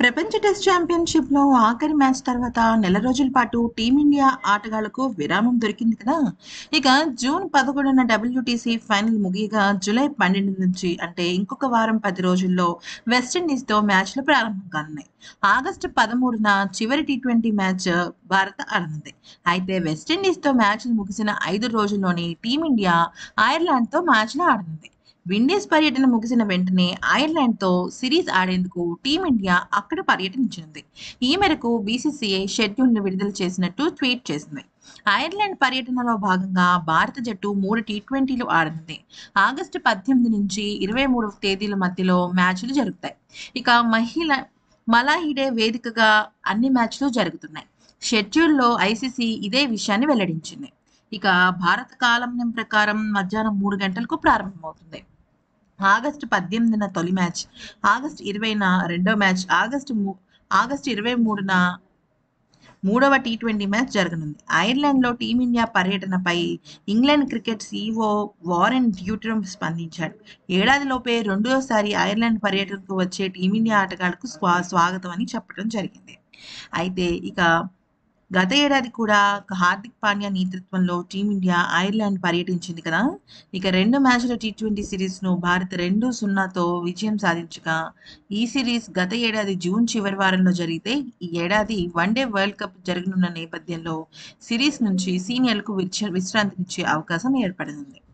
ప్రపంచ టెస్ట్ ఛాంపియన్షిప్‌లో ఆఖరి మ్యాచ్ తర్వాత నెల రోజుల పాటు టీమిండియా ఆటగాళ్లకు విరామం దొరికింది కదా! ఇక జూన్ 11న డబ్ల్యూటీసీ ఫైనల్ ముగియగా జూలై 12 నుంచి అంటే ఇంకొక వారం 10 రోజుల్లో వెస్టిండీస్‌తో మ్యాచ్‌లు ప్రారంభం కానున్నాయి. ఆగస్టు 13న చివరి టీ20 మ్యాచ్ భారత్ ఆడనుంది. అయితే వెస్టిండీస్‌తో మ్యాచ్‌లు ముగిసిన 5 రోజుల్లోనే టీమిండియా ఐర్లాండ్‌తో మ్యాచ్‌లు ఆడనుంది. విండీస్ పర్యటన ముగిసిన వెంటనే ఐర్లాండ్‌తో సిరీస్ ఆడేందుకు టీమిండియా అక్కడ పర్యటించనుంది. ఈ మేరకు బీసీసీఐ షెడ్యూల్‌ను విడుదల చేసినట్టు ట్వీట్ చేసింది. ఐర్లాండ్ పర్యటనలో భాగంగా భారత జట్టు మూడు టీ20లు ఆడనుంది. ఆగస్టు 18 నుంచి 23 తేదీల మధ్యలో మ్యాచ్‌లు జరుగుతాయి. ఇక మహిళ మలాహిడే వేదికగా అన్ని మ్యాచ్‌లు జరుగుతున్నాయి. షెడ్యూల్‌లో ఐసీసీ ఇదే విషయాన్ని వెల్లడించింది. ఇక భారత కాలమానం ప్రకారం మధ్యాహ్నం 3 గంటలకు ప్రారంభమవుతుంది. ఆగస్టు 18న తొలి మ్యాచ్, ఆగస్టు 20న రెండో మ్యాచ్, ఆగస్టు ము ఆగస్టు 23న మూడవ టీ20 మ్యాచ్ జరగనుంది. ఐర్లాండ్‌లో టీమిండియా పర్యటనపై England cricket CEO Warren Deutrom స్పందించాడు. ఏడాదిలోపే రెండోసారి ఐర్లాండ్ పర్యటనకు వచ్చే టీమిండియా ఆటగాళ్లకు స్వా స్వాగతం అని చెప్పడం జరిగింది. అయితే ఇక గత ఏడాది కూడా హార్దిక్ పాండ్యా నేతృత్వంలో టీమిండియా ఐర్లాండ్ పర్యటించింది కదా! ఇక రెండు మ్యాచ్ల టీ20 సిరీస్‌ను భారత్ 2-0తో విజయం సాధించగా, ఈ సిరీస్ గత ఏడాది జూన్ చివరి వారంలో జరిగితే ఈ ఏడాది వన్డే వరల్డ్ కప్ జరగనున్న నేపథ్యంలో సిరీస్ నుంచి సీనియర్లకు విచ విశ్రాంతినిచ్చే అవకాశం ఏర్పడనుంది.